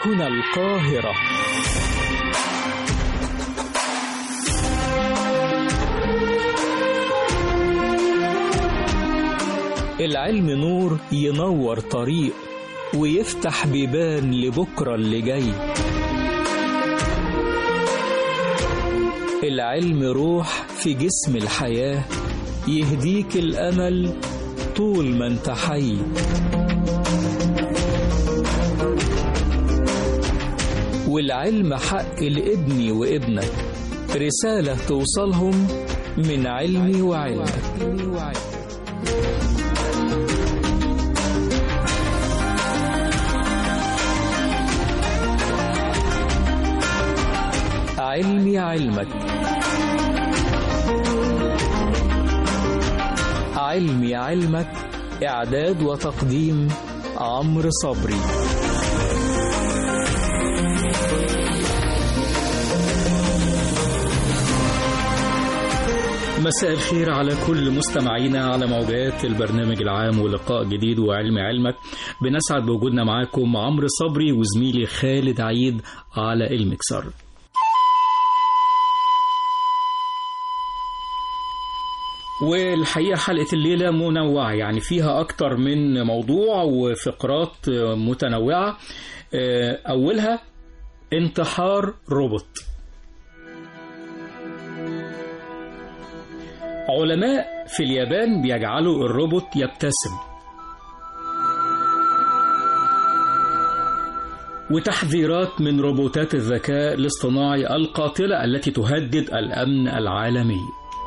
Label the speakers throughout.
Speaker 1: هنا القاهرة العلم نور ينور طريق ويفتح بيبان لبكرة اللي جاي العلم روح في جسم الحياة يهديك الأمل طول ما انت حي والعلم حق لابني وابنك رسالة توصلهم من علمي وعلمك علمي علمك علمي علمك إعداد وتقديم عمرو صبري
Speaker 2: مساء الخير على كل مستمعينا على موجات البرنامج العام ولقاء جديد وعلم علمك بنسعد بوجودنا معاكم عمرو صبري وزميلي خالد عيد على المكسر والحقيقة حلقة الليلة منوعة يعني فيها أكتر من موضوع وفقرات متنوعة أولها انتحار روبوت علماء في اليابان بيجعلوا الروبوت يبتسم وتحذيرات من روبوتات الذكاء الاصطناعي القاتلة التي تهدد الأمن العالمي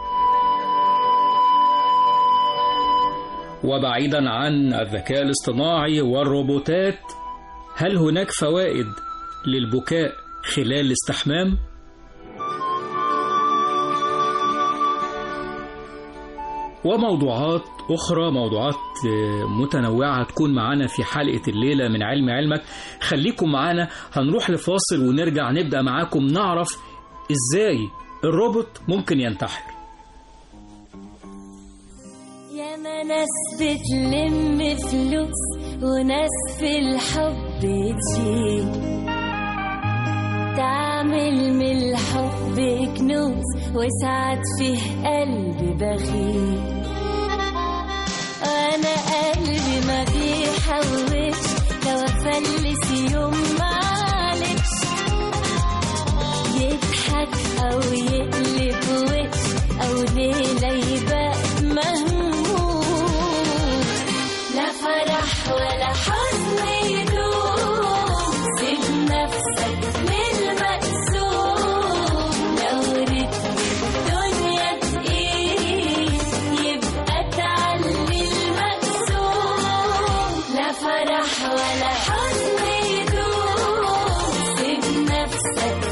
Speaker 2: وبعيدا عن الذكاء الاصطناعي والروبوتات هل هناك فوائد للبكاء خلال الاستحمام؟ وموضوعات أخرى موضوعات متنوعة تكون معانا في حلقة الليلة من علم علمك خليكم معانا هنروح لفاصل ونرجع نبدأ معاكم نعرف إزاي الروبوت ممكن ينتحر
Speaker 3: يا ما ناس بتلم فلوس وناس في الحب تشيل تعمل من الحب كنوز وساعات فيه قلب بخيل انا قلبي ما بيحوش لو افلس يوم معلش يضحك او يقلب وش او ليله يبقى مهموم لا فرح ولا حزن يدوم سيب نفسك من المقسوم لو رتم الدنيا تقيل يبقى تعلي المقسوم لا فرح ولا حزن يدوم سيب نفسك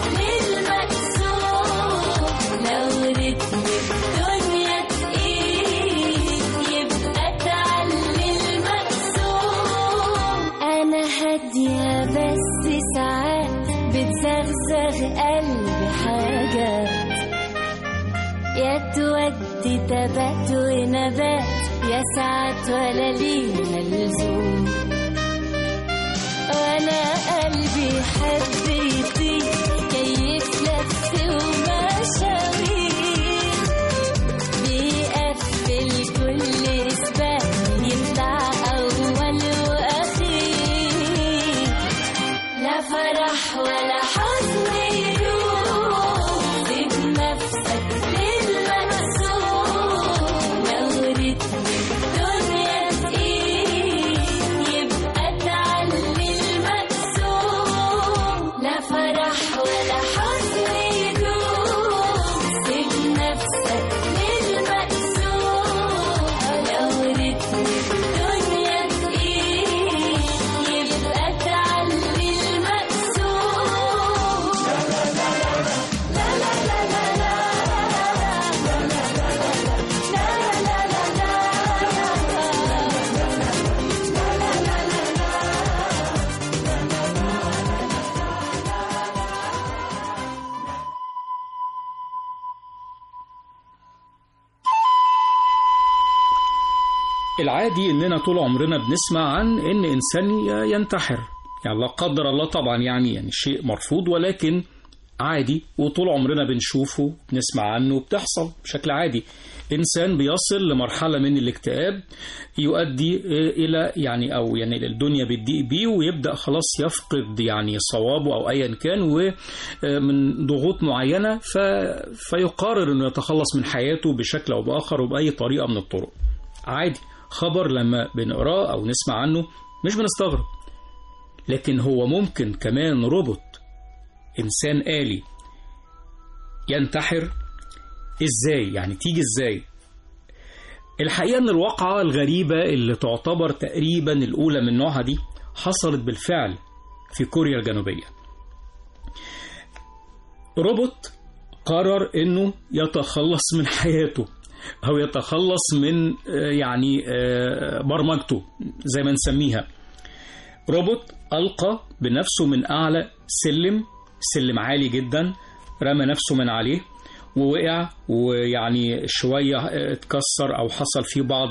Speaker 3: للمقسوم لو رتم الدنيا تقيل يبقى تعلي المقسوم انا هاديه بس ساعات بتزغزغ قلبي حاجات يا تودي تبات ونبات يا ساعات ولا ليها لزوم وانا قلبي حب يطير كيف لف ومشاوير بيقفل كل سباق يطلع اول واخير لا فرح ولا حزن يدوم سيب نفسك للمقسوم لو رتم الدنيا تقيل يبقى تعلي المقسوم لا فرح ولا حزن يدوم سيب نفسك للمقسوم لو رتم الدنيا تقيل يبقى تعلي المقسوم
Speaker 2: العادي إننا طول عمرنا بنسمع عن إن إنسان ينتحر يعني لا قدر الله طبعا يعني يعني شيء مرفوض ولكن عادي وطول عمرنا بنشوفه بنسمع عنه بتحصل بشكل عادي إنسان بيصل لمرحلة من الاكتئاب يؤدي إلى يعني أو يعني الدنيا بتضيق بيه ويبدأ خلاص يفقد يعني صوابه أو أيا كان ومن ضغوط معينة ف... فيقرر إنه يتخلص من حياته بشكل أو بآخر وبأي طريقة من الطرق عادي خبر لما بنقراه أو نسمع عنه مش بنستغرب لكن هو ممكن كمان روبوت إنسان آلي ينتحر إزاي يعني تيجي إزاي الحقيقة أن الواقعة الغريبة اللي تعتبر تقريبا الأولى من نوعها دي حصلت بالفعل في كوريا الجنوبية روبوت قرر أنه يتخلص من حياته أو يتخلص من يعني برمجته زي ما نسميها روبوت ألقى بنفسه من أعلى سلم سلم عالي جدا رمى نفسه من عليه ووقع ويعني شوية اتكسر أو حصل فيه بعض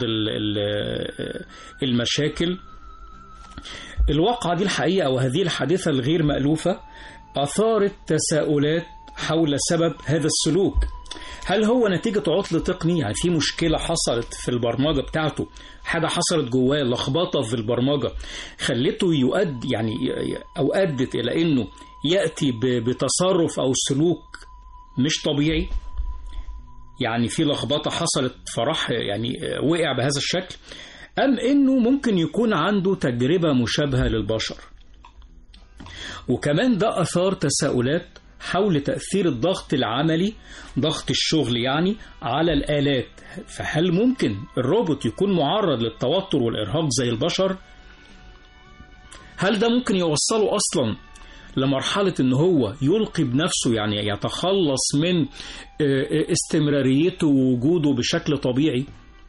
Speaker 2: المشاكل الواقعة دي الحقيقة وهذه الحادثة الغير مألوفة أثارت تساؤلات حول سبب هذا السلوك هل هو نتيجة عطل تقني يعني في مشكلة حصلت في البرمجة بتاعته حاجة حصلت جواه لخبطة في البرمجة خلته يؤدي يعني أو أدت إلى إنه يأتي بتصرف أو سلوك مش طبيعي يعني في لخبطة حصلت فراح يعني وقع بهذا الشكل أم إنه ممكن يكون عنده تجربة مشابهة للبشر وكمان ده أثار تساؤلات حول تأثير الضغط العملي ضغط الشغل يعني على الآلات فهل ممكن الروبوت يكون معرض للتوتر والإرهاق زي البشر؟ هل ده ممكن يوصله أصلا لمرحلة إن هو يلقي بنفسه يعني يتخلص من استمراريته ووجوده بشكل طبيعي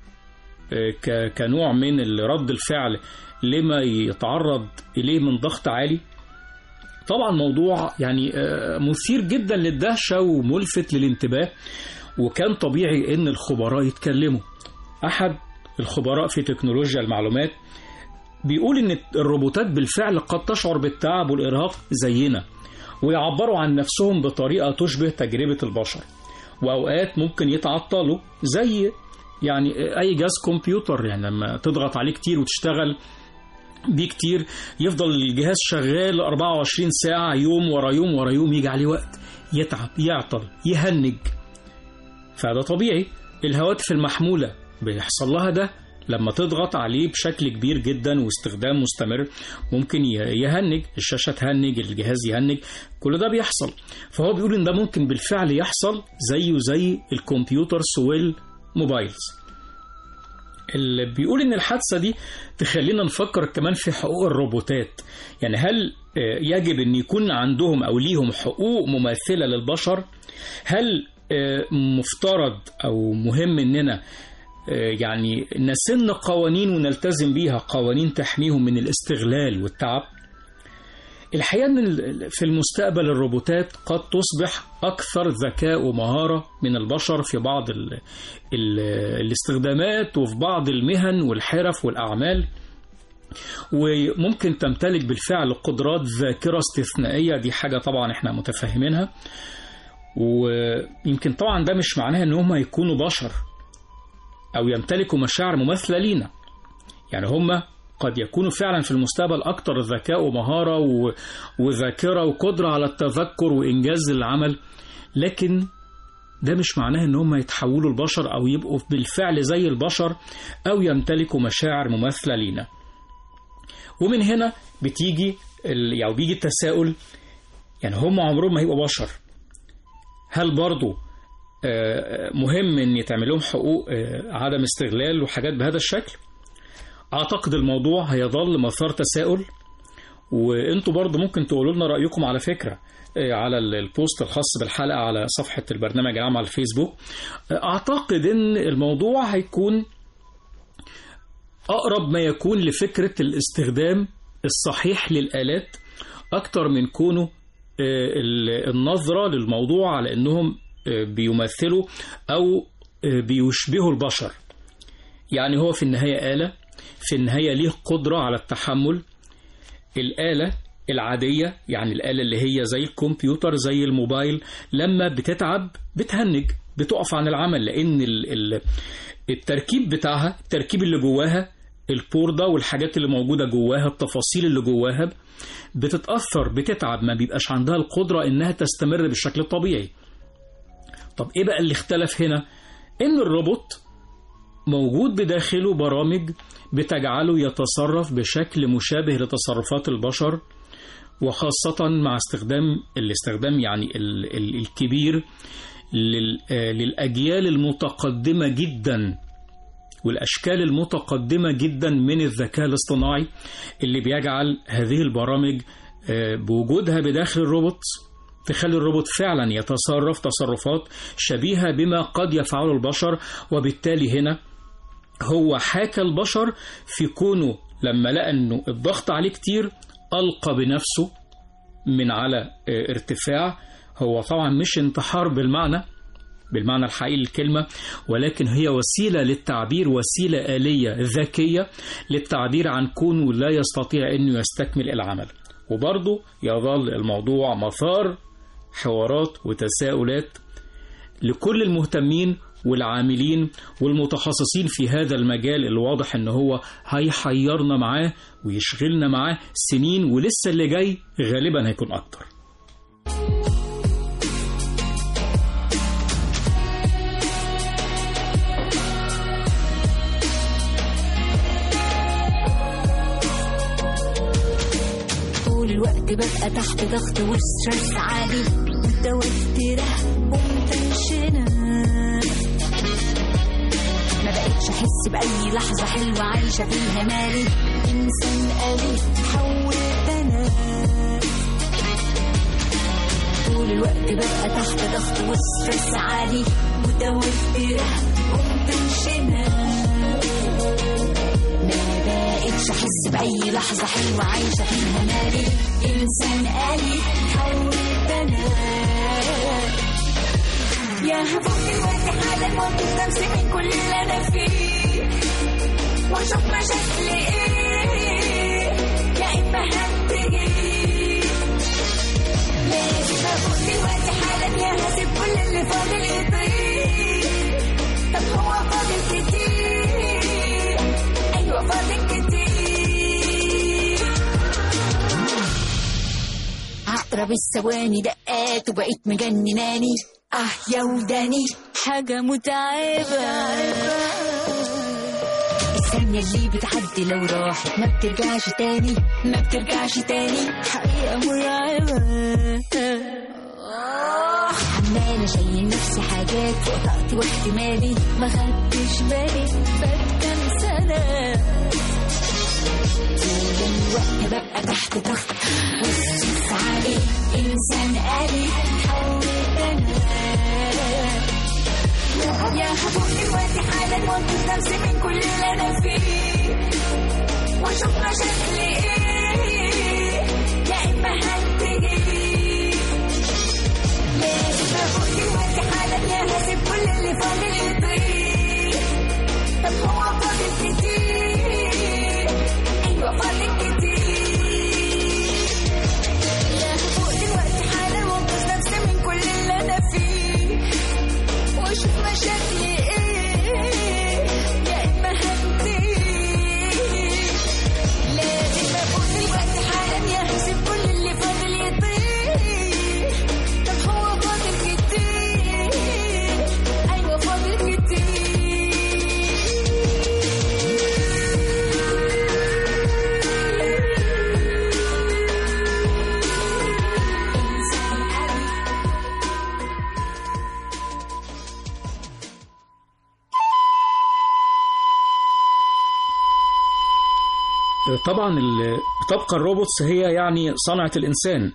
Speaker 2: كنوع من رد الفعل لما يتعرض إليه من ضغط عالي؟ طبعا موضوع يعني مثير جدا للدهشة وملفت للانتباه وكان طبيعي ان الخبراء يتكلموا احد الخبراء في تكنولوجيا المعلومات بيقول ان الروبوتات بالفعل قد تشعر بالتعب والارهاق زينا ويعبروا عن نفسهم بطريقة تشبه تجربة البشر واوقات ممكن يتعطلوا زي يعني اي جهاز كمبيوتر يعني لما تضغط عليه كتير وتشتغل بيه كتير يفضل الجهاز شغال 24 ساعة يوم ورا يوم ورا يوم يجي عليه وقت يتعب يعطل يهنج فده طبيعي الهواتف المحمولة بيحصل لها ده لما تضغط عليه بشكل كبير جدا واستخدام مستمر ممكن يهنج الشاشة تهنج الجهاز يهنج كل ده بيحصل فهو بيقول ان ده ممكن بالفعل يحصل زيه زي الكمبيوترز والموبايلز اللي بيقول ان الحادثه دي تخلينا نفكر كمان في حقوق الروبوتات يعني هل يجب ان يكون عندهم او ليهم حقوق مماثله للبشر هل مفترض او مهم اننا يعني نسن قوانين ونلتزم بيها قوانين تحميهم من الاستغلال والتعب الحقيقة أن في المستقبل الروبوتات قد تصبح أكثر ذكاء ومهارة من البشر في بعض ال ال الاستخدامات وفي بعض المهن والحرف والأعمال وممكن تمتلك بالفعل قدرات ذاكرة استثنائية دي حاجة طبعا احنا متفهمينها ويمكن طبعا ده مش معناه ان هم يكونوا بشر او يمتلكوا مشاعر مماثلة لينا يعني هم قد يكونوا فعلا في المستقبل أكثر ذكاء ومهارة وذاكرة وقدرة على التذكر وإنجاز العمل لكن ده مش معناه ان هم يتحولوا البشر او يبقوا بالفعل زي البشر او يمتلكوا مشاعر مماثله لينا ومن هنا بتيجي يعني بيجي التساؤل يعني هم عمرهم ما هيبقوا بشر هل برضو مهم ان يتعمل لهم حقوق عدم استغلال وحاجات بهذا الشكل اعتقد الموضوع هيظل مثار تساؤل وانتوا برضو ممكن تقولوا لنا رايكم على فكره على البوست الخاص بالحلقه على صفحه البرنامج العام على الفيسبوك اعتقد ان الموضوع هيكون اقرب ما يكون لفكره الاستخدام الصحيح للالات اكتر من كونه النظره للموضوع على انهم بيمثلوا او بيشبهوا البشر يعني هو في النهايه اله في النهاية ليه قدرة على التحمل الآلة العادية يعني الآلة اللي هي زي الكمبيوتر زي الموبايل لما بتتعب بتهنج بتقف عن العمل لأن ال- ال- التركيب بتاعها التركيب اللي جواها البوردة والحاجات اللي موجودة جواها التفاصيل اللي جواها بتتأثر بتتعب ما بيبقاش عندها القدرة إنها تستمر بالشكل الطبيعي طب إيه بقى اللي اختلف هنا إن الروبوت موجود بداخله برامج بتجعله يتصرف بشكل مشابه لتصرفات البشر وخاصة مع استخدام الاستخدام يعني ال- ال- الكبير لل- آه، للأجيال المتقدمة جدا والأشكال المتقدمة جدا من الذكاء الاصطناعي اللي بيجعل هذه البرامج آه، بوجودها بداخل الروبوت تخلي الروبوت فعلا يتصرف تصرفات شبيهة بما قد يفعله البشر وبالتالي هنا هو حاكى البشر في كونه لما لقى انه الضغط عليه كتير ألقى بنفسه من على آه، ارتفاع هو طبعا مش انتحار بالمعنى بالمعنى الحقيقي للكلمة ولكن هي وسيلة للتعبير وسيلة آلية ذكية للتعبير عن كونه لا يستطيع أنه يستكمل العمل وبرضه يظل الموضوع مثار حوارات وتساؤلات لكل المهتمين والعاملين والمتخصصين في هذا المجال الواضح ان هو هيحيرنا معاه ويشغلنا معاه سنين ولسه اللي جاي غالبا هيكون اكتر
Speaker 3: طول الوقت ببقى تحت ضغط وستريس عالي متوترة ومتنشنة ما بقتش احس باي لحظة حلوة عايشة فيها مالي انسان آلي حولت انا طول الوقت ببقى تحت ضغط وستريس عالي متوترة ومتنشنة ما بقتش احس باي لحظه حلوه عايشه فيها مالي انسان آلي حولت انا يا هفوق دلوقتي حالا وانقذ نفسي من كل اللي انا فيه واشوف مشاكلي ايه يا اما هتجي لازم افوق دلوقتي حالا يا هسيب كل اللي فاضل يطير طب هو فاضل كتير ايوه فاضل كتير عقرب الثواني دقات وبقيت مجنناني اه يا وداني حاجة متعبة الثانية اللي بتعدي لو راحت ما بترجعش تاني ما بترجعش تاني حقيقة مرعبة آه، عمالة شايل نفسي حاجات فوق طاقتي واحتمالي ما خدتش بالي فات كام سنة طول الوقت ببقى تحت ضغط والسيس عالي إنسان آلي حولت أنا يا هفوق دلوقتي حالا وانقذ نفسي من كل اللي أنا فيه وأشوف مشاكلي إيه يا إما هتجي لازم أفوق دلوقتي حالا يا هسيب كل اللي فاضل يطير طب هو فاضل كتير أيوة فاضل كتير يا هفوق دلوقتي حالا وانقذ نفسي من كل اللي أنا فيه وأشوف مشاكلي إيه يا إما هنتهي لازم أفوق دلوقتي حالا يا هسيب كل اللي فاضل يطير طب هو فاضل كتير أيوة فاضل كتير
Speaker 2: طبعا ال- بتبقى الروبوتس هي يعني صنعة الإنسان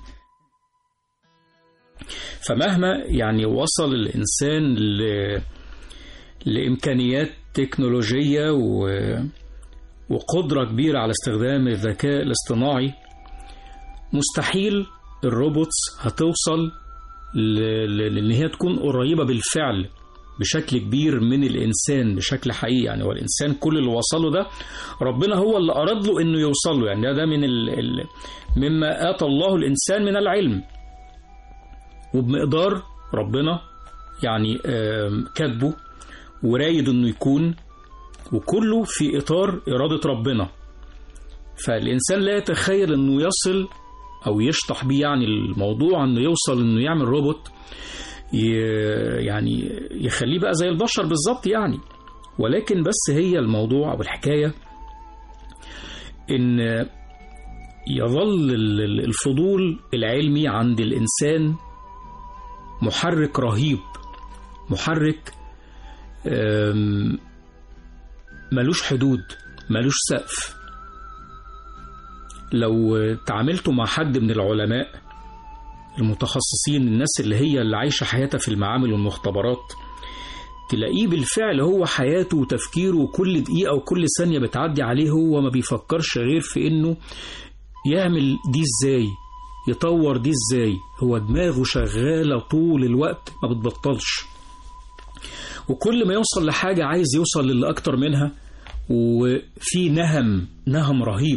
Speaker 2: فمهما يعني وصل الإنسان ل... لإمكانيات تكنولوجية و... وقدرة كبيرة على استخدام الذكاء الاصطناعي مستحيل الروبوتس هتوصل ل... ل... لأن هي تكون قريبة بالفعل بشكل كبير من الإنسان بشكل حقيقي يعني هو الإنسان كل اللي وصله ده ربنا هو اللي أراد له إنه يوصل له يعني ده, ده من ال ال مما آتى الله الإنسان من العلم وبمقدار ربنا يعني آم، كاتبه ورايد إنه يكون وكله في إطار إرادة ربنا فالإنسان لا يتخيل إنه يصل أو يشطح بيه يعني الموضوع إنه يوصل إنه يعمل روبوت ي- يعني يخليه بقى زي البشر بالظبط يعني ولكن بس هي الموضوع أو الحكاية إن يظل ال- ال- الفضول العلمي عند الإنسان محرك رهيب محرك أم، ملوش حدود ملوش سقف لو تعاملتوا مع حد من العلماء المتخصصين الناس اللي هي اللي عايشة حياتها في المعامل والمختبرات تلاقيه بالفعل هو حياته وتفكيره وكل دقيقة وكل ثانية بتعدي عليه هو ما بيفكرش غير في انه يعمل دي ازاي يطور دي ازاي هو دماغه شغالة طول الوقت ما بتبطلش وكل ما يوصل لحاجة عايز يوصل للي أكتر منها وفي نهم نهم رهيب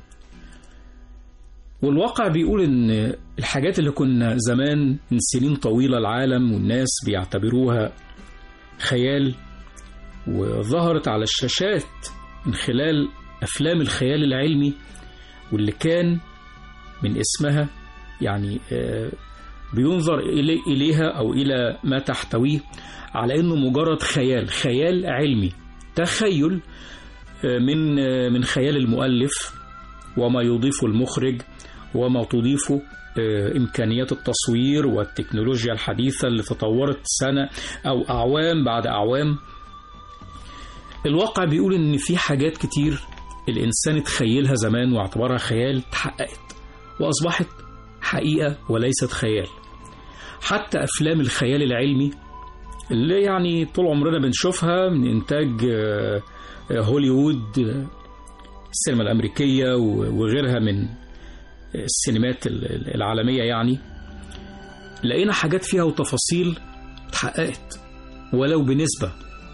Speaker 2: والواقع بيقول إن الحاجات اللي كنا زمان من سنين طويلة العالم والناس بيعتبروها خيال وظهرت على الشاشات من خلال أفلام الخيال العلمي واللي كان من اسمها يعني آه، بينظر إلي- إليها أو إلى ما تحتويه على إنه مجرد خيال خيال علمي تخيل آه، من آه، من خيال المؤلف وما يضيفه المخرج وما تضيفه آه، إمكانيات التصوير والتكنولوجيا الحديثة اللي تطورت سنة أو أعوام بعد أعوام الواقع بيقول إن في حاجات كتير الإنسان اتخيلها زمان واعتبرها خيال اتحققت وأصبحت حقيقة وليست خيال حتى أفلام الخيال العلمي اللي يعني طول عمرنا بنشوفها من إنتاج آه، آه، هوليوود آه، السينما الأمريكية و- وغيرها من السينمات ال- ال- العالمية يعني لقينا حاجات فيها وتفاصيل اتحققت ولو بنسبة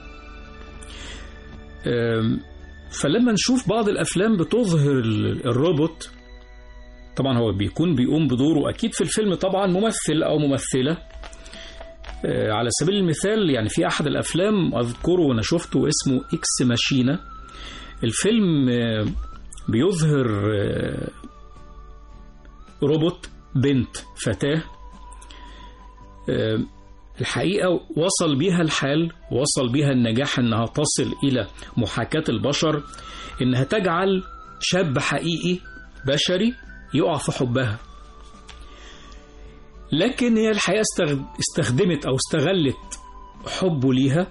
Speaker 2: أم، فلما نشوف بعض الأفلام بتظهر ال- الروبوت طبعا هو بيكون بيقوم بدوره أكيد في الفيلم طبعا ممثل أو ممثلة أه، على سبيل المثال يعني في أحد الأفلام أذكره وأنا شفته اسمه إكس ماشينا الفيلم أه، بيظهر أه، روبوت بنت فتاة آه، الحقيقة وصل بيها الحال وصل بيها النجاح انها تصل الى محاكاة البشر انها تجعل شاب حقيقي بشري يقع في حبها لكن هي الحقيقة استخد- استخدمت او استغلت حبه ليها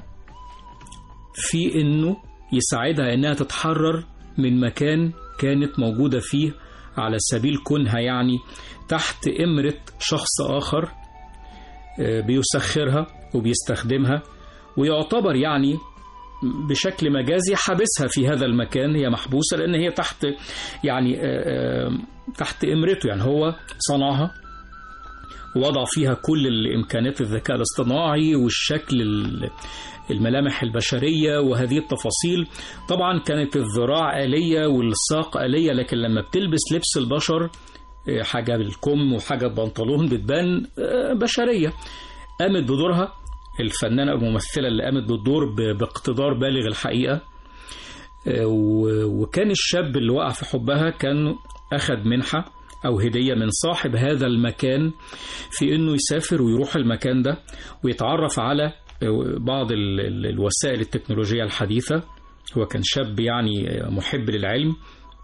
Speaker 2: في انه يساعدها انها تتحرر من مكان كانت موجودة فيه على سبيل كونها يعني تحت إمرة شخص آخر آه، بيسخرها وبيستخدمها ويعتبر يعني بشكل مجازي حابسها في هذا المكان هي محبوسة لأن هي تحت يعني آه، آه، تحت إمرته يعني هو صنعها ووضع فيها كل الإمكانات الذكاء الاصطناعي والشكل ال- الملامح البشرية وهذه التفاصيل طبعا كانت الذراع آلية والساق آلية لكن لما بتلبس لبس البشر آه، حاجة بالكم وحاجة بنطلون بتبان آه، بشرية قامت بدورها الفنانة أو الممثلة اللي قامت بالدور ب- باقتدار بالغ الحقيقة آه، و- وكان الشاب اللي وقع في حبها كان أخذ منحة أو هدية من صاحب هذا المكان في إنه يسافر ويروح المكان ده ويتعرف على آه، بعض ال- ال- الوسائل التكنولوجية الحديثة هو كان شاب يعني آه، محب للعلم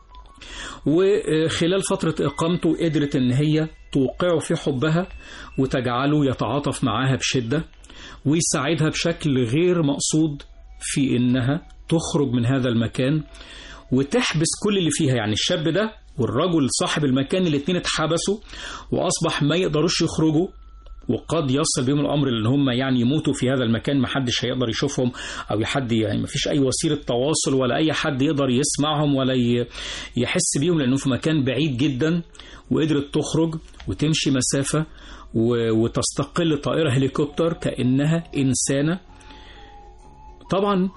Speaker 2: وخلال فترة إقامته قدرت إن هي توقعه في حبها وتجعله يتعاطف معاها بشدة ويساعدها بشكل غير مقصود في إنها تخرج من هذا المكان وتحبس كل اللي فيها يعني الشاب ده والرجل صاحب المكان الاتنين اتحبسوا وأصبح ما يقدروش يخرجوا وقد يصل بهم الامر ان هم يعني يموتوا في هذا المكان ما حدش هيقدر يشوفهم او حد يعني ما فيش اي وسيله تواصل ولا اي حد يقدر يسمعهم ولا ي- يحس بيهم لانه في مكان بعيد جدا وقدرت تخرج وتمشي مسافه و- وتستقل طائره هليكوبتر كانها انسانه طبعا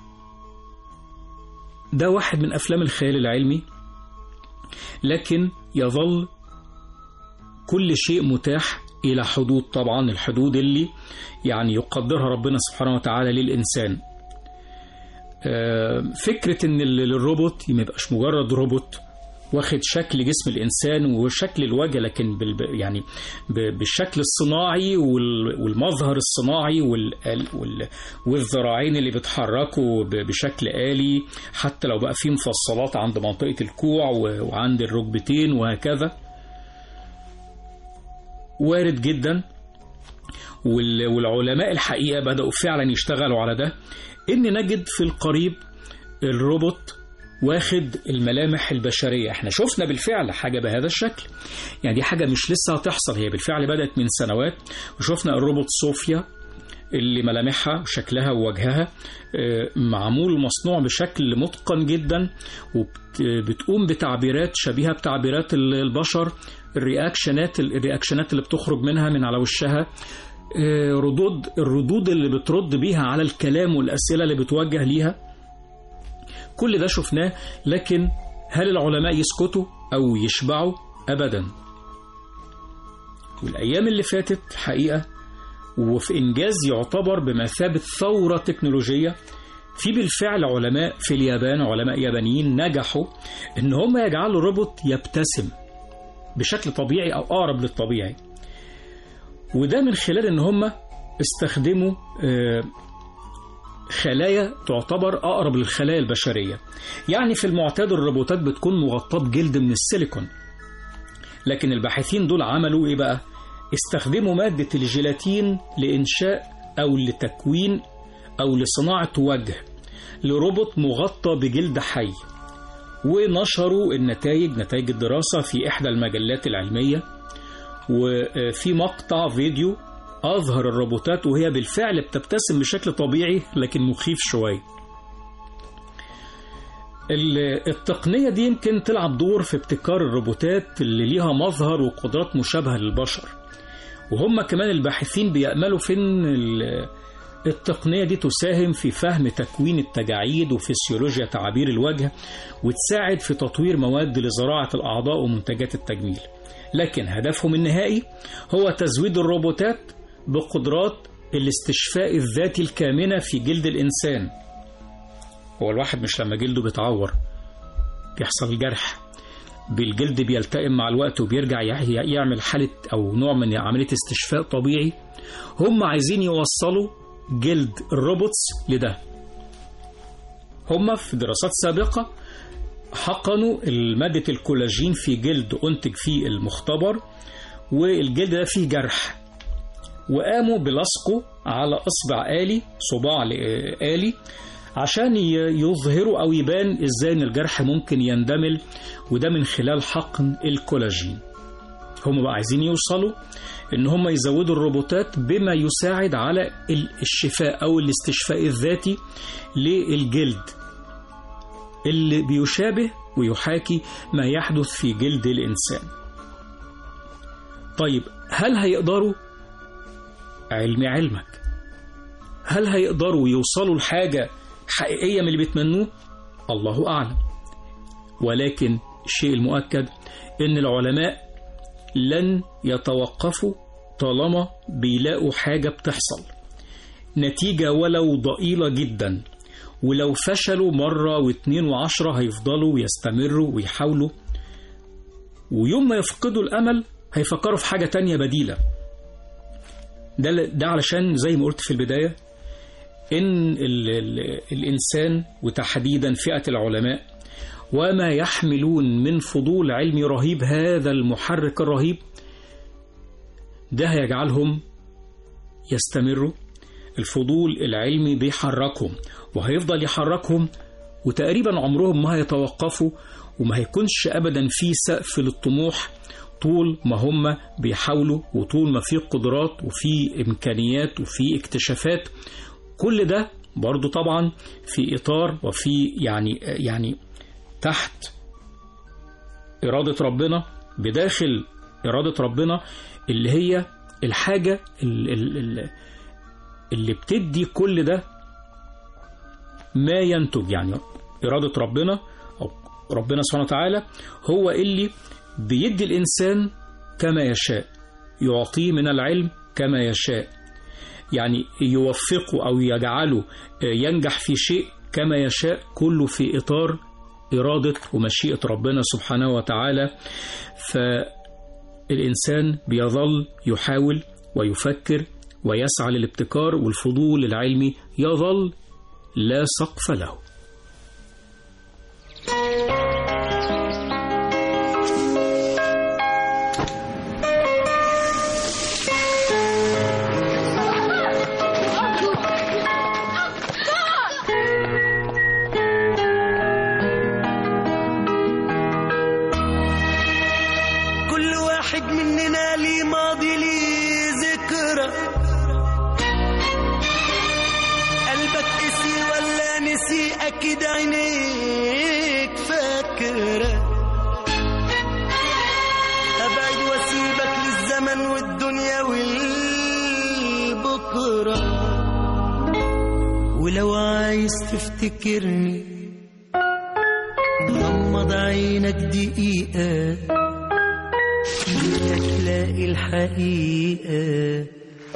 Speaker 2: ده واحد من افلام الخيال العلمي لكن يظل كل شيء متاح إلى حدود طبعا الحدود اللي يعني يقدرها ربنا سبحانه وتعالى للإنسان آه، فكرة إن ال- الروبوت ما يبقاش مجرد روبوت واخد شكل جسم الإنسان وشكل الوجه لكن بال يعني ب- بالشكل الصناعي وال- والمظهر الصناعي وال وال والذراعين اللي بيتحركوا ب- بشكل آلي حتى لو بقى فيه مفصلات عند منطقة الكوع و- وعند الركبتين وهكذا وارد جدا وال- والعلماء الحقيقة بدأوا فعلا يشتغلوا على ده إن نجد في القريب الروبوت واخد الملامح البشرية احنا شفنا بالفعل حاجة بهذا الشكل يعني دي حاجة مش لسه هتحصل هي بالفعل بدأت من سنوات وشفنا الروبوت صوفيا اللي ملامحها وشكلها ووجهها آه، معمول مصنوع بشكل متقن جدا وبتقوم بتعبيرات شبيهة بتعبيرات ال- البشر الرياكشنات الرياكشنات اللي بتخرج منها من على وشها آه، ردود الردود اللي بترد بيها على الكلام والأسئلة اللي بتوجه ليها كل ده شفناه لكن هل العلماء يسكتوا أو يشبعوا أبدا والأيام اللي فاتت حقيقة وفي إنجاز يعتبر بمثابة ثورة تكنولوجية في بالفعل علماء في اليابان علماء يابانيين نجحوا إن هم يجعلوا الروبوت يبتسم بشكل طبيعي أو أقرب للطبيعي وده من خلال إن هم استخدموا آه، خلايا تعتبر أقرب للخلايا البشرية يعني في المعتاد الروبوتات بتكون مغطاة بجلد من السيليكون لكن الباحثين دول عملوا إيه بقى؟ استخدموا مادة الجيلاتين لإنشاء أو لتكوين أو لصناعة وجه لروبوت مغطى بجلد حي ونشروا النتائج نتائج الدراسة في إحدى المجلات العلمية وفي مقطع فيديو أظهر الروبوتات وهي بالفعل بتبتسم بشكل طبيعي لكن مخيف شوية ال- التقنية دي يمكن تلعب دور في ابتكار الروبوتات اللي ليها مظهر وقدرات مشابهة للبشر وهم كمان الباحثين بيأملوا في ان ال- التقنية دي تساهم في فهم تكوين التجاعيد وفسيولوجيا تعابير الوجه وتساعد في تطوير مواد لزراعة الأعضاء ومنتجات التجميل لكن هدفهم النهائي هو تزويد الروبوتات بقدرات الاستشفاء الذاتي الكامنة في جلد الإنسان هو الواحد مش لما جلده بيتعور بيحصل جرح بالجلد بيلتئم مع الوقت وبيرجع يع- يعمل حالة أو نوع من عملية استشفاء طبيعي هم عايزين يوصلوا جلد الروبوتس لده هم في دراسات سابقة حقنوا مادة الكولاجين في جلد أنتج فيه المختبر والجلد ده فيه جرح وقاموا بلصقه على إصبع آلي صباع آلي عشان ي- يظهروا أو يبان إزاي إن الجرح ممكن يندمل وده من خلال حقن الكولاجين هم بقى عايزين يوصلوا إن هم يزودوا الروبوتات بما يساعد على ال- الشفاء أو الاستشفاء الذاتي للجلد اللي بيشابه ويحاكي ما يحدث في جلد الإنسان طيب هل هيقدروا علمي علمك هل هيقدروا يوصلوا لحاجة حقيقية من اللي بيتمنوه الله أعلم ولكن الشيء المؤكد إن العلماء لن يتوقفوا طالما بيلاقوا حاجة بتحصل نتيجة ولو ضئيلة جدا ولو فشلوا مرة واثنين وعشرة هيفضلوا يستمروا ويحاولوا ويوم ما يفقدوا الأمل هيفكروا في حاجة تانية بديلة ده, ده علشان زي ما قلت في البداية إن ال ال الإنسان وتحديدا فئة العلماء وما يحملون من فضول علمي رهيب هذا المحرك الرهيب ده هيجعلهم يستمروا الفضول العلمي بيحركهم وهيفضل يحركهم وتقريبا عمرهم ما هيتوقفوا وما هيكونش أبدا في سقف للطموح طول ما هم بيحاولوا وطول ما في قدرات وفي إمكانيات وفي اكتشافات كل ده برضو طبعا في إطار وفي يعني يعني تحت إرادة ربنا بداخل إرادة ربنا اللي هي الحاجة اللي, اللي, اللي بتدي كل ده ما ينتج يعني إرادة ربنا أو ربنا سبحانه وتعالى هو اللي بيدي الإنسان كما يشاء يعطيه من العلم كما يشاء يعني يوفقه أو يجعله ينجح في شيء كما يشاء كله في إطار إرادة ومشيئة ربنا سبحانه وتعالى فالإنسان بيظل يحاول ويفكر ويسعى للابتكار والفضول العلمي يظل لا سقف له
Speaker 4: كل واحد مننا ليه ماضي ليه ذكرى قلبك قسي ولا نسي اكيد عينيك فاكرة ابعد واسيبك للزمن والدنيا والبكرة ولو عايز تفتكرني غمض عينك دقيقة تلاقي الحقيقة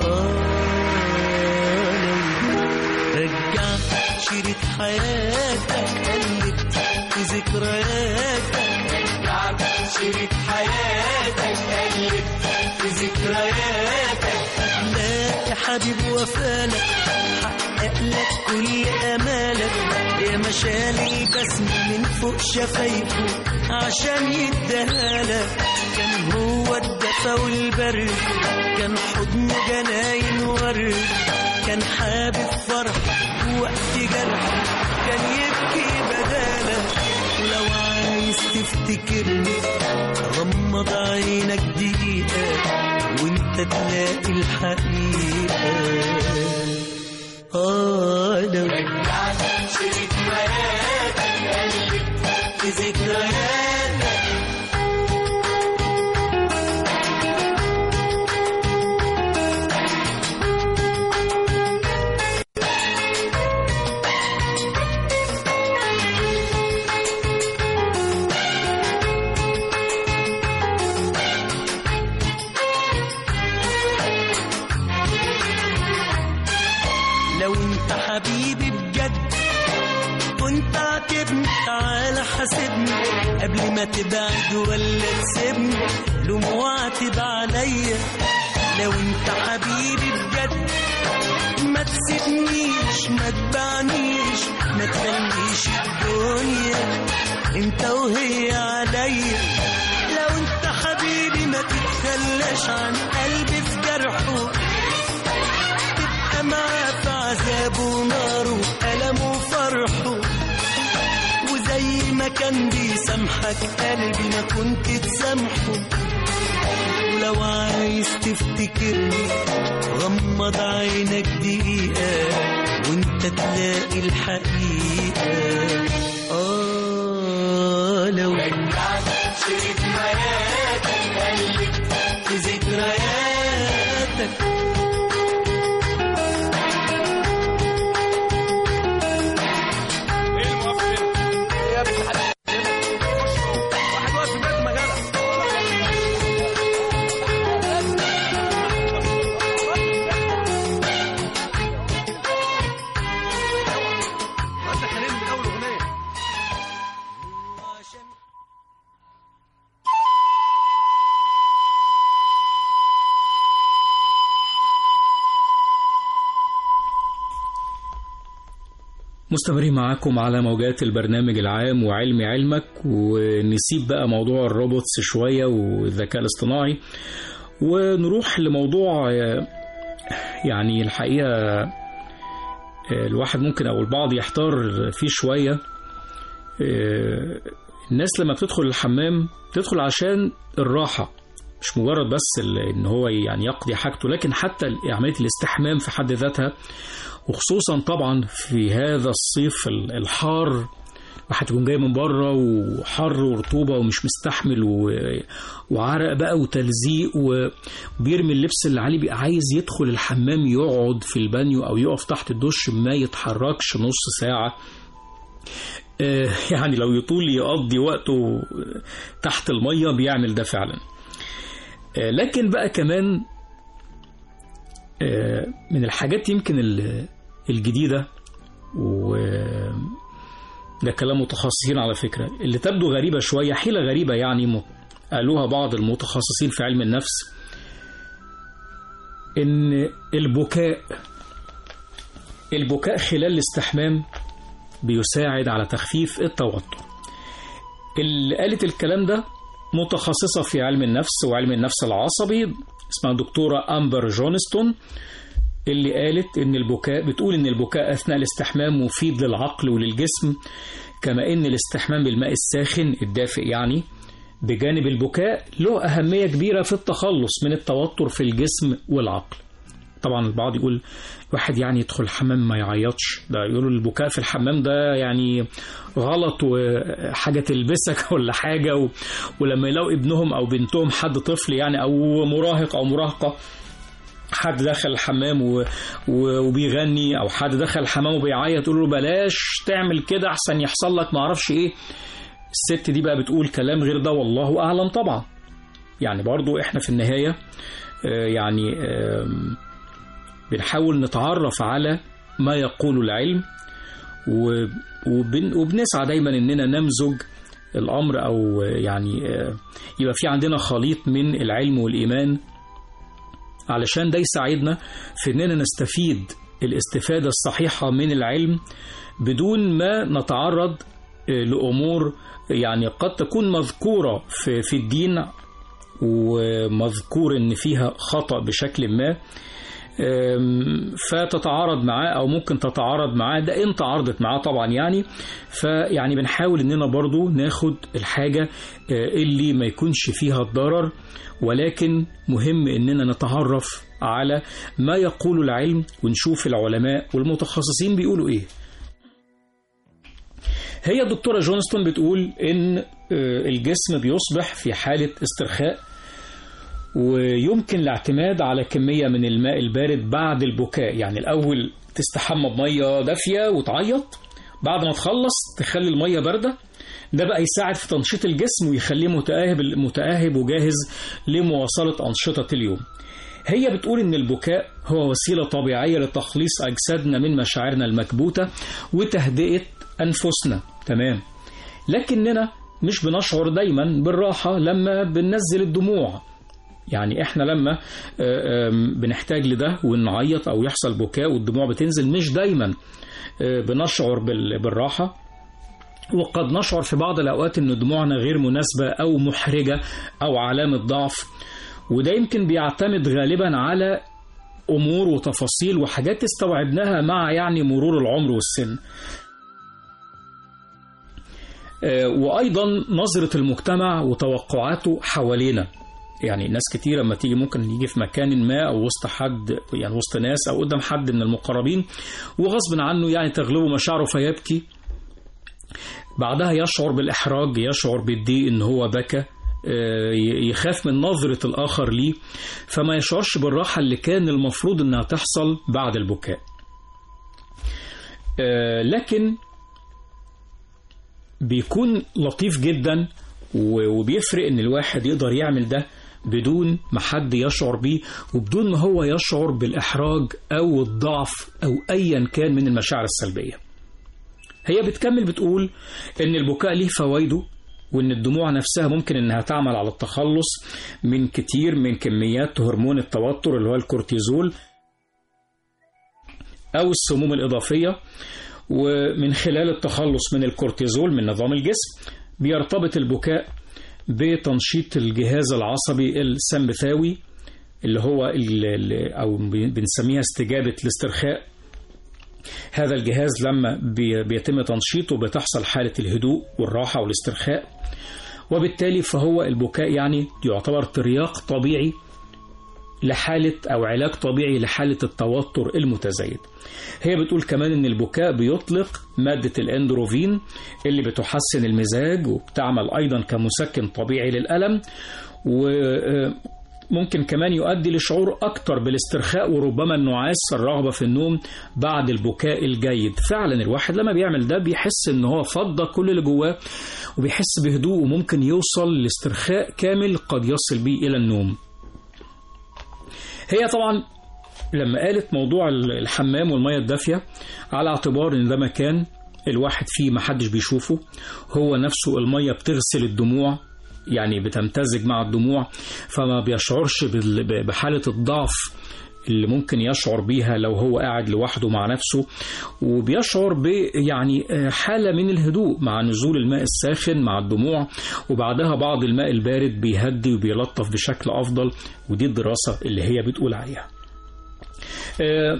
Speaker 4: آه لو رجعت شريط حياتك قلبت في ذكرياتك رجعت شريط حياتك قلبت في ذكرياتك لاقي حبيب وفالك حقق لك كل امالك يا مشال البسم من فوق شفايفه عشان يديهالك كان هو الدفا والبرد كان حضنه جناين ورد كان حابب فرح وقت جرح كان يبكي بدالك لو عايز تفتكرني غمض عينك دقيقة وانت تلاقي الحقيقة آه لو رجعت شريط حياتك قلبك في ذكرياتك لو انت حبيبي بجد كنت عاتبني تعالى حاسبني قبل ما تبعد ولا تسيبني لوم واعتب عليا لو انت حبيبي بجد ما تسيبنيش ما تبعنيش ما تخليش الدنيا انت وهي عليا لو انت حبيبي ما تتخلاش عن قلبي في جرحه تبقى معاه في عذابه وناره ألمه وفرحه وزي ما كان بيسامحك قلبي ما كنت تسامحه ولو عايز تفتكرني غمض عينك دقيقة وانت تلاقي الحقيقة آه لو رجعت شريط حياتك قلبك في ذكرياتك
Speaker 2: مستمرين معاكم على موجات البرنامج العام وعلمي علمك ونسيب بقى موضوع الروبوتس شوية والذكاء الاصطناعي ونروح لموضوع آه، يعني الحقيقة آه، الواحد ممكن أو البعض يحتار فيه شوية آه، الناس لما بتدخل الحمام تدخل عشان الراحة مش مجرد بس ال- ان هو يعني يقضي حاجته لكن حتى عمليه الاستحمام في حد ذاتها وخصوصا طبعا في هذا الصيف ال- الحار واحد يكون جاي من بره وحر ورطوبه ومش مستحمل و... وعرق بقى وتلزيق و- وبيرمي اللبس اللي عليه بيبقى عايز يدخل الحمام يقعد في البانيو او يقف تحت الدش ما يتحركش نص ساعه آه، يعني لو يطول يقضي وقته تحت الميه بيعمل ده فعلا آه، لكن بقى كمان آه، من الحاجات يمكن ال- الجديده و ده كلام متخصصين على فكرة اللي تبدو غريبة شوية حيلة غريبة يعني م- قالوها بعض المتخصصين في علم النفس إن البكاء البكاء خلال الاستحمام بيساعد على تخفيف التوتر اللي قالت الكلام ده متخصصة في علم النفس وعلم النفس العصبي اسمها دكتورة أمبر جونستون اللي قالت ان البكاء بتقول ان البكاء اثناء الاستحمام مفيد للعقل وللجسم كما ان الاستحمام بالماء الساخن الدافئ يعني بجانب البكاء له اهميه كبيره في التخلص من التوتر في الجسم والعقل طبعا البعض يقول واحد يعني يدخل الحمام ما يعيطش ده يقولوا البكاء في الحمام ده يعني غلط وحاجة تلبسك ولا حاجة و... ولما يلاقوا ابنهم أو بنتهم حد طفل يعني أو مراهق أو مراهقة حد دخل الحمام و... و... وبيغني او حد دخل الحمام وبيعيط تقول له بلاش تعمل كده احسن يحصل لك ما اعرفش ايه الست دي بقى بتقول كلام غير ده والله اعلم طبعا يعني برضو احنا في النهايه آه، يعني آم، بنحاول نتعرف على ما يقول العلم و- وبن وبنسعى دايما اننا نمزج الامر او يعني آه، يبقى في عندنا خليط من العلم والايمان علشان ده يساعدنا في اننا نستفيد الاستفاده الصحيحه من العلم بدون ما نتعرض آه، لامور يعني قد تكون مذكوره في في الدين ومذكور ان فيها خطا بشكل ما أم، فتتعارض معاه او ممكن تتعارض معاه ده ان تعارضت معاه طبعا يعني فيعني بنحاول اننا برضو ناخد الحاجة آه، اللي ما يكونش فيها الضرر ولكن مهم اننا نتعرف على ما يقول العلم ونشوف العلماء والمتخصصين بيقولوا ايه هي الدكتورة جونستون بتقول ان آه، الجسم بيصبح في حالة استرخاء ويمكن الاعتماد على كمية من الماء البارد بعد البكاء يعني الأول تستحمى بمية دافية وتعيط بعد ما تخلص تخلي المية باردة ده بقى يساعد في تنشيط الجسم ويخليه متأهب متأهب وجاهز لمواصلة أنشطة اليوم هي بتقول إن البكاء هو وسيلة طبيعية لتخليص أجسادنا من مشاعرنا المكبوتة وتهدئة أنفسنا تمام لكننا مش بنشعر دايما بالراحة لما بننزل الدموع يعني احنا لما آه، آم، بنحتاج لده ونعيط او يحصل بكاء والدموع بتنزل مش دايما آه، بنشعر بال- بالراحة وقد نشعر في بعض الأوقات أن دموعنا غير مناسبة أو محرجة أو علامة ضعف وده يمكن بيعتمد غالبا على أمور وتفاصيل وحاجات استوعبناها مع يعني مرور العمر والسن آه، وأيضا نظرة المجتمع وتوقعاته حوالينا يعني ناس كتير لما تيجي ممكن يجي في مكان ما او وسط حد يعني وسط ناس او قدام حد من المقربين وغصب عنه يعني تغلبه مشاعره فيبكي بعدها يشعر بالاحراج يشعر بالضيق ان هو بكى آه، ي- يخاف من نظرة الآخر ليه فما يشعرش بالراحة اللي كان المفروض إنها تحصل بعد البكاء آه، لكن بيكون لطيف جدا و- وبيفرق ان الواحد يقدر يعمل ده بدون ما حد يشعر بيه وبدون ما هو يشعر بالإحراج أو الضعف أو أيا كان من المشاعر السلبية هي بتكمل بتقول إن البكاء ليه فوائده وإن الدموع نفسها ممكن إنها تعمل على التخلص من كتير من كميات هرمون التوتر اللي هو الكورتيزول أو السموم الإضافية ومن خلال التخلص من الكورتيزول من نظام الجسم بيرتبط البكاء بتنشيط الجهاز العصبي السمبثاوي اللي هو ال- ال- أو بنسميها استجابة الاسترخاء هذا الجهاز لما بي- بيتم تنشيطه بتحصل حالة الهدوء والراحة والاسترخاء وبالتالي فهو البكاء يعني يعتبر ترياق طبيعي لحالة أو علاج طبيعي لحالة التوتر المتزايد هي بتقول كمان إن البكاء بيطلق مادة الأندروفين اللي بتحسن المزاج وبتعمل أيضا كمسكن طبيعي للألم وممكن كمان يؤدي لشعور أكتر بالاسترخاء وربما النعاس الرغبة في النوم بعد البكاء الجيد فعلا الواحد لما بيعمل ده بيحس إن هو فضى كل اللي جواه وبيحس بهدوء وممكن يوصل لاسترخاء كامل قد يصل بيه إلى النوم هي طبعا لما قالت موضوع الحمام والمية الدافية على اعتبار ان ده مكان الواحد فيه محدش بيشوفه هو نفسه المية بتغسل الدموع يعني بتمتزج مع الدموع فما بيشعرش بال- بحالة الضعف اللي ممكن يشعر بيها لو هو قاعد لوحده مع نفسه وبيشعر ب يعني آه، حالة من الهدوء مع نزول الماء الساخن مع الدموع وبعدها بعض الماء البارد بيهدي وبيلطف بشكل أفضل ودي الدراسة اللي هي بتقول عليها آه،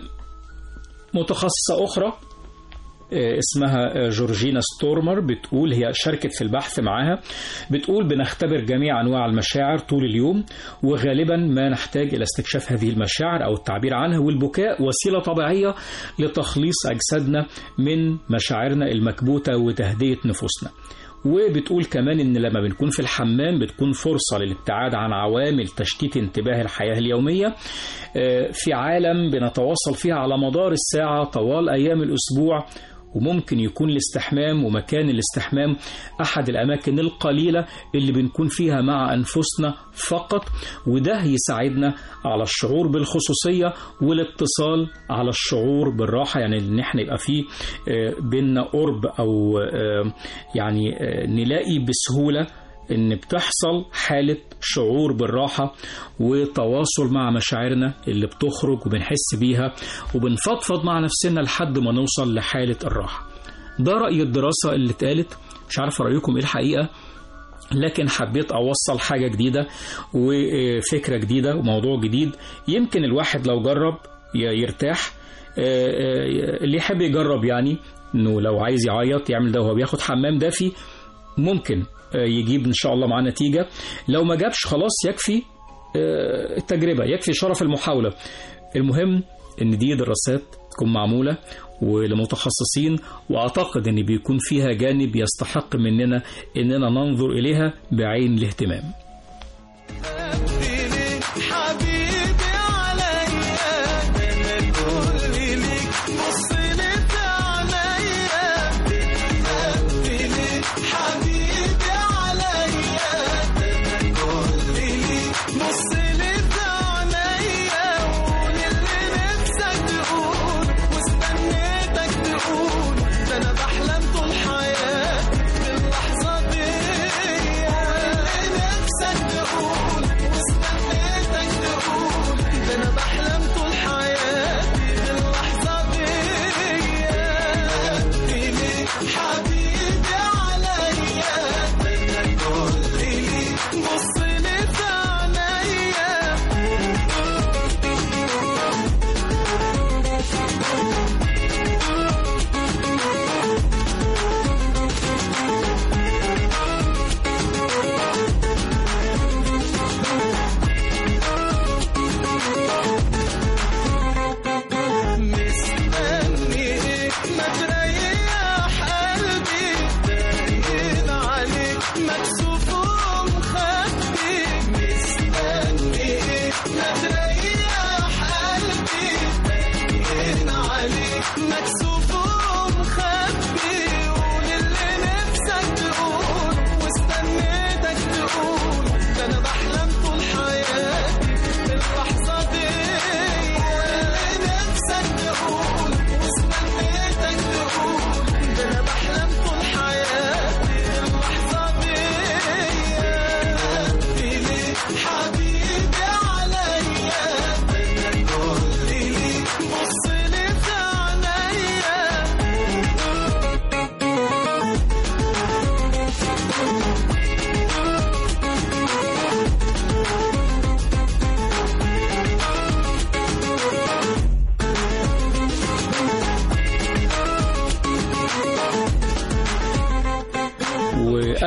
Speaker 2: متخصصة أخرى آه، اسمها آه، جورجينا ستورمر بتقول هي شاركت في البحث معاها بتقول بنختبر جميع أنواع المشاعر طول اليوم وغالبا ما نحتاج إلى استكشاف هذه المشاعر أو التعبير عنها والبكاء وسيلة طبيعية لتخليص أجسادنا من مشاعرنا المكبوتة وتهدئة نفوسنا وبتقول كمان ان لما بنكون في الحمام بتكون فرصة للابتعاد عن عوامل تشتيت انتباه الحياة اليومية آه، في عالم بنتواصل فيها على مدار الساعة طوال أيام الأسبوع وممكن يكون الاستحمام ومكان الاستحمام أحد الأماكن القليلة اللي بنكون فيها مع أنفسنا فقط وده يساعدنا على الشعور بالخصوصية والاتصال على الشعور بالراحة يعني إن احنا يبقى فيه آه، بينا قرب أو آه، يعني آه، نلاقي بسهولة ان بتحصل حالة شعور بالراحة وتواصل مع مشاعرنا اللي بتخرج وبنحس بيها وبنفضفض مع نفسنا لحد ما نوصل لحالة الراحة ده رأي الدراسة اللي اتقالت مش عارف رأيكم ايه الحقيقة لكن حبيت أوصل حاجة جديدة وفكرة جديدة وموضوع جديد يمكن الواحد لو جرب ي- يرتاح آه، آه، اللي يحب يجرب يعني انه لو عايز يعيط يعمل ده وهو بياخد حمام دافي ممكن آه، يجيب ان شاء الله معاه نتيجه لو ما جابش خلاص يكفي آه، التجربه يكفي شرف المحاوله المهم ان دي دراسات تكون معموله ولمتخصصين واعتقد ان بيكون فيها جانب يستحق مننا اننا ننظر اليها بعين الاهتمام
Speaker 4: حبيبي عليا انا كل ليك بص لي في عينيا بتخبي لي حبيبي عليا انا كل ليك بص لي في عينيا وقول اللي نفسك تقول واستنيتك تقول ده انا بحلم طول حياتي باللحظه دي اللي نفسك تقول واستنيتك تقول ده انا بحلم طول حياتي باللحظه دي لي حبيبي عليا انا كل ليك بص لي في عينيا مستنيك ما تريح قلبي باين عليك مكسوف ومخبي مستنيك ما تريح قلبي باين عليك مكسوف ومخبي قول اللي نفسك تقول واستنيتك تقول ده انا بحلم طول حياتي باللحظه دي اللي نفسك تقول واستنيتك تقول ده انا بحلم طول حياتي باللحظه دي لي حبيبي عليا انا كل ليك بص لي في عينيا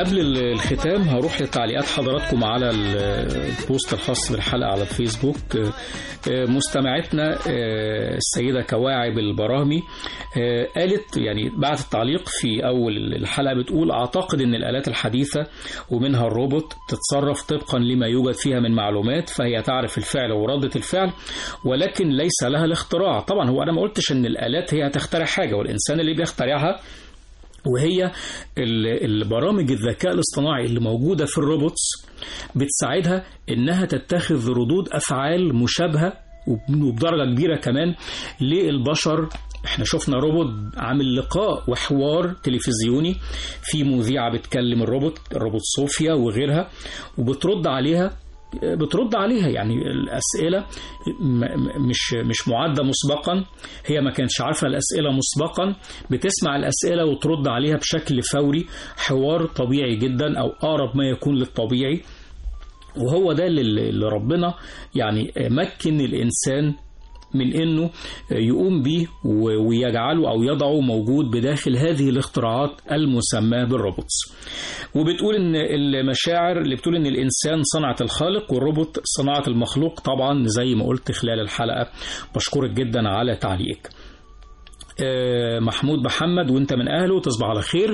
Speaker 2: قبل ال- الختام هروح لتعليقات حضراتكم على ال- البوست الخاص بالحلقة على الفيسبوك آه، آه، مستمعتنا آه، السيدة كواعب البراهمي آه، قالت يعني بعد التعليق في أول الحلقة بتقول أعتقد أن الآلات الحديثة ومنها الروبوت تتصرف طبقا لما يوجد فيها من معلومات فهي تعرف الفعل وردة الفعل ولكن ليس لها الاختراع طبعا هو أنا ما قلتش أن الآلات هي هتخترع حاجة والإنسان اللي بيخترعها وهي ال- البرامج الذكاء الاصطناعي اللي موجودة في الروبوتس بتساعدها إنها تتخذ ردود أفعال مشابهة وب- وبدرجة كبيرة كمان للبشر احنا شفنا روبوت عامل لقاء وحوار تلفزيوني في مذيعة بتكلم الروبوت الروبوت صوفيا وغيرها وبترد عليها بترد عليها يعني الأسئلة م- م- مش مش معدة مسبقا هي ما كانتش عارفة الأسئلة مسبقا بتسمع الأسئلة وترد عليها بشكل فوري حوار طبيعي جدا أو أقرب ما يكون للطبيعي وهو ده اللي اللي ربنا يعني مكن الإنسان من انه يقوم به و- ويجعله او يضعه موجود بداخل هذه الاختراعات المسماه بالروبوتس. وبتقول ان المشاعر اللي بتقول ان الانسان صنعه الخالق والروبوت صناعه المخلوق طبعا زي ما قلت خلال الحلقه بشكرك جدا على تعليقك. آه، محمود محمد وانت من اهله تصبح على خير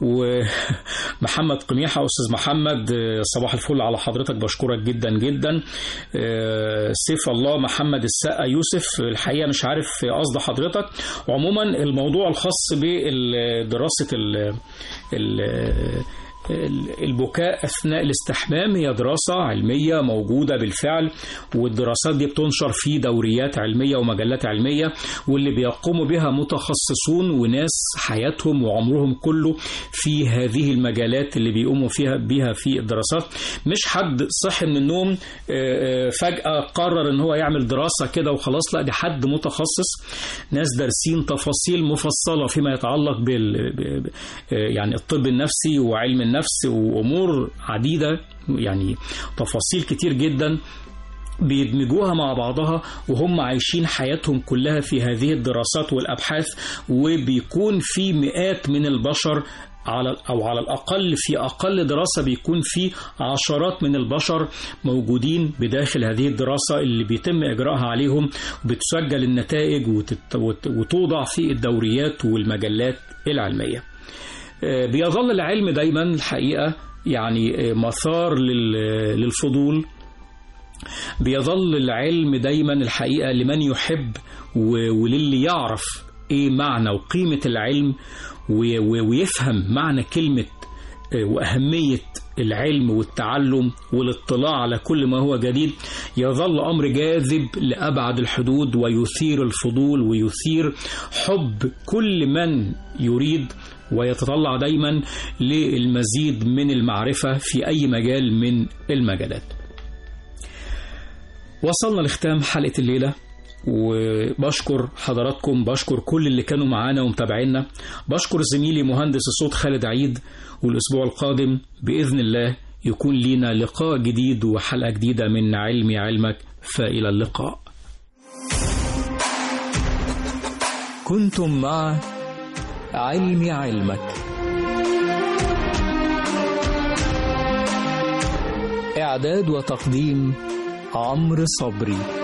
Speaker 2: ومحمد قميحه استاذ محمد آه، صباح الفل على حضرتك بشكرك جدا جدا آه، سيف الله محمد السقا يوسف الحقيقه مش عارف قصد حضرتك وعموما الموضوع الخاص بدراسه ال ال البكاء أثناء الاستحمام هي دراسة علمية موجودة بالفعل والدراسات دي بتنشر في دوريات علمية ومجلات علمية واللي بيقوموا بها متخصصون وناس حياتهم وعمرهم كله في هذه المجالات اللي بيقوموا فيها بيها في الدراسات مش حد صحي من النوم آه، آه، فجأة قرر ان هو يعمل دراسة كده وخلاص لا دي حد متخصص ناس دارسين تفاصيل مفصلة فيما يتعلق بال ب- ب- آه، يعني الطب النفسي وعلم النفس وامور عديدة يعني تفاصيل كتير جدا بيدمجوها مع بعضها وهم عايشين حياتهم كلها في هذه الدراسات والابحاث وبيكون في مئات من البشر على او على الاقل في اقل دراسه بيكون في عشرات من البشر موجودين بداخل هذه الدراسه اللي بيتم اجراءها عليهم وبتسجل النتائج وتت- وت- وتوضع في الدوريات والمجلات العلميه. آه، بيظل العلم دايما الحقيقه يعني آه، مثار لل- للفضول بيظل العلم دايما الحقيقة لمن يحب و- وللي يعرف ايه معنى وقيمة العلم و- و- ويفهم معنى كلمة آه، وأهمية العلم والتعلم والاطلاع على كل ما هو جديد يظل أمر جاذب لأبعد الحدود ويثير الفضول ويثير حب كل من يريد ويتطلع دايما للمزيد من المعرفة في أي مجال من المجالات وصلنا لختام حلقة الليلة وبشكر حضراتكم بشكر كل اللي كانوا معانا ومتابعينا بشكر زميلي مهندس الصوت خالد عيد والأسبوع القادم بإذن الله يكون لينا لقاء جديد وحلقة جديدة من علمي علمك فإلى اللقاء
Speaker 1: كنتم مع علمي علمك إعداد وتقديم عمرو صبري